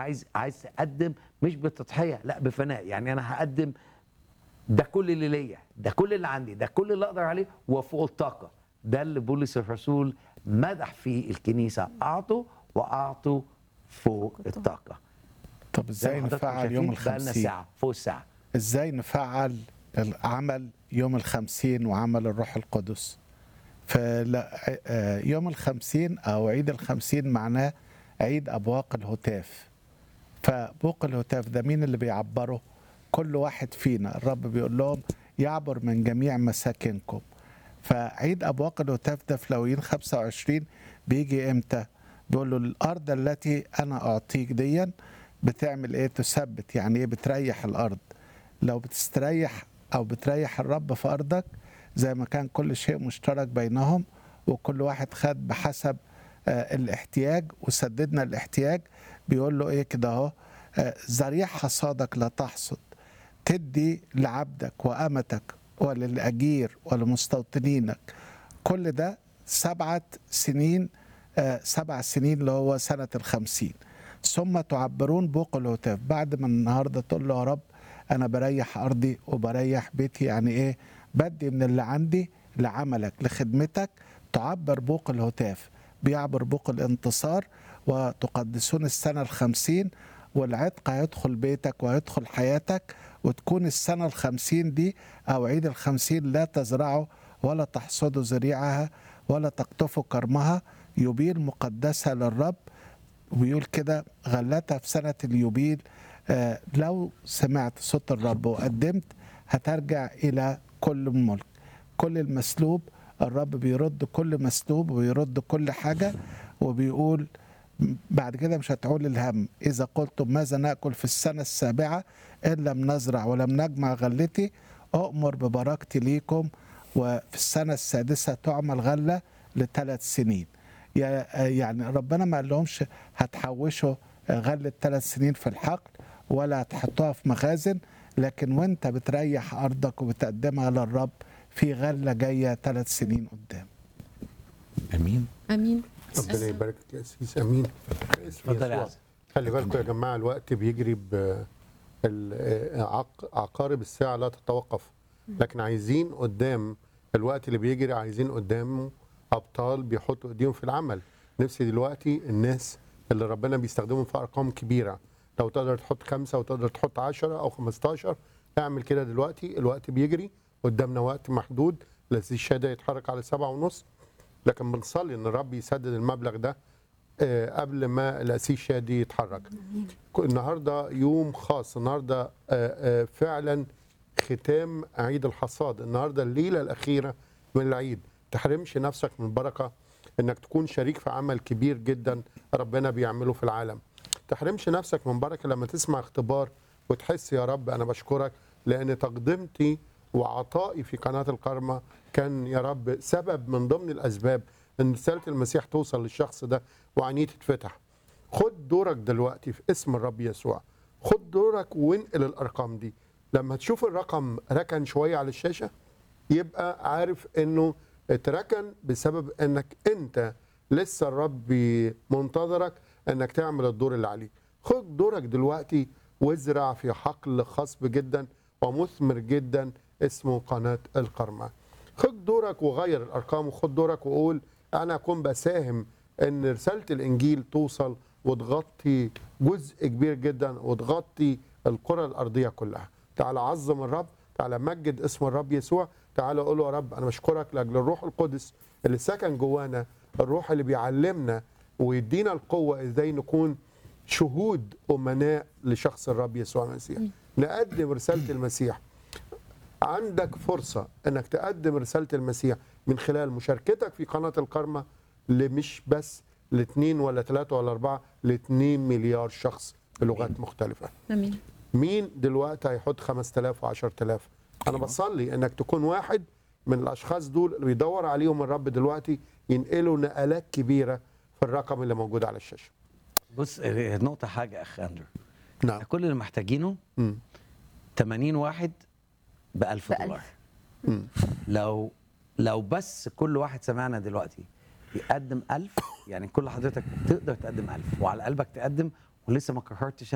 عايز عايز تقدم مش بتضحيه لا بفناء يعني انا هقدم ده كل اللي ليا ده كل اللي عندي ده كل اللي اقدر عليه وفوق الطاقه ده اللي بولس الرسول مدح فيه الكنيسه اعطوا واعطوا فوق الطاقه طب زي ازاي ما حضراتكم نفعل يوم شايفين بقالنا الخمسين ساعه فوق الساعه ازاي نفعل العمل يوم الخمسين وعمل الروح القدس فيوم الخمسين او عيد الخمسين معناه عيد ابواق الهتاف فبوق الهتاف ده مين اللي بيعبره كل واحد فينا الرب بيقول لهم يعبر من جميع مساكنكم فعيد ابواق الهتاف ده في لويين 25 بيجي امتى بيقول له الارض التي انا اعطيك ديا بتعمل ايه تثبت يعني ايه بتريح الارض لو بتستريح او بتريح الرب في ارضك زي ما كان كل شيء مشترك بينهم وكل واحد خد بحسب آه، الاحتياج وسددنا الاحتياج بيقول له ايه كده اهو آه، ذريع حصادك لا تحصد تدي لعبدك وامتك وللاجير ولمستوطنينك كل ده سبعة سنين آه، سبع سنين اللي هو سنة الخمسين ثم تعبرون بوق الهتاف بعد ما النهاردة تقول له يا رب أنا بريح أرضي وبريح بيتي يعني إيه بدي من اللي عندي لعملك لخدمتك تعبر بوق الهتاف بيعبر بوق الانتصار وتقدسون السنة الخمسين والعتق هيدخل بيتك وهيدخل حياتك وتكون السنة الخمسين دي أو عيد الخمسين لا تزرعه ولا تحصد زريعها ولا تقطف كرمها يبيل مقدسة للرب ويقول كده غلتها في سنة اليوبيل آه لو سمعت صوت الرب وقدمت هترجع إلى كل الملك كل المسلوب الرب بيرد كل مسلوب ويرد كل حاجة وبيقول بعد كده مش هتعول الهم إذا قلتم ماذا نأكل في السنة السابعة إن لم نزرع ولم نجمع غلتي أؤمر ببركتي ليكم وفي السنة السادسة تعمل غلة لثلاث سنين يا- يعني ربنا ما قال لهمش هتحوشوا غلة ثلاث سنين في الحقل ولا هتحطوها في مخازن لكن وانت بتريح أرضك وبتقدمها للرب في غلة جاية ثلاث سنين قدام امين امين ربنا يبارك لك يا سيس امين في اسم اتفضل يا يسوع. عزيز. خلي بالكم يا جماعه الوقت بيجري ب ال- عق- عقارب الساعه لا تتوقف لكن عايزين قدام الوقت اللي بيجري عايزين قدامه ابطال بيحطوا ايديهم في العمل نفسي دلوقتي الناس اللي ربنا بيستخدمهم في ارقام كبيره لو تقدر تحط خمسه وتقدر تحط عشرة او 15 اعمل كده دلوقتي الوقت بيجري قدامنا وقت محدود لذي الشهاده يتحرك على سبعة ونص لكن بنصلي ان الرب يسدد المبلغ ده آه، قبل ما الاسيس شادي يتحرك ك- النهارده يوم خاص النهارده آه، آه، فعلا ختام عيد الحصاد النهارده الليله الاخيره من العيد تحرمش نفسك من البركه انك تكون شريك في عمل كبير جدا ربنا بيعمله في العالم تحرمش نفسك من بركه لما تسمع اختبار وتحس يا رب انا بشكرك لان تقدمتي وعطائي في قناه الكرمه كان يا رب سبب من ضمن الاسباب ان رساله المسيح توصل للشخص ده وعينيه تتفتح خد دورك دلوقتي في اسم الرب يسوع خد دورك وانقل الارقام دي لما تشوف الرقم ركن شويه على الشاشه يبقى عارف انه اتركن بسبب انك انت لسه الرب منتظرك انك تعمل الدور اللي عليك خد دورك دلوقتي وازرع في حقل خصب جدا ومثمر جدا اسمه قناه القرمه خد دورك وغير الارقام وخد دورك وقول انا اكون بساهم ان رساله الانجيل توصل وتغطي جزء كبير جدا وتغطي القرى الارضيه كلها تعال عظم الرب تعال مجد اسم الرب يسوع تعال قول له يا رب انا بشكرك لاجل الروح القدس اللي سكن جوانا الروح اللي بيعلمنا ويدينا القوه ازاي نكون شهود امناء لشخص الرب يسوع المسيح نقدم رساله المسيح عندك فرصة انك تقدم رسالة المسيح من خلال مشاركتك في قناة الكرمة لمش بس لاثنين ولا ثلاثة ولا أربعة لاثنين مليار شخص بلغات مختلفة امين مين دلوقتي هيحط 5000 و10000 أنا بصلي إنك تكون واحد من الأشخاص دول اللي بيدور عليهم الرب دلوقتي ينقلوا نقلات كبيرة في الرقم اللي موجود على الشاشة بص آه، نقطه حاجه اخ اندرو نعم كل اللي محتاجينه مم. 80 واحد ب 1000 بألف. دولار مم. لو لو بس كل واحد سمعنا دلوقتي يقدم ألف يعني كل حضرتك تقدر تقدم ألف وعلى قلبك تقدم ولسه ما قررتش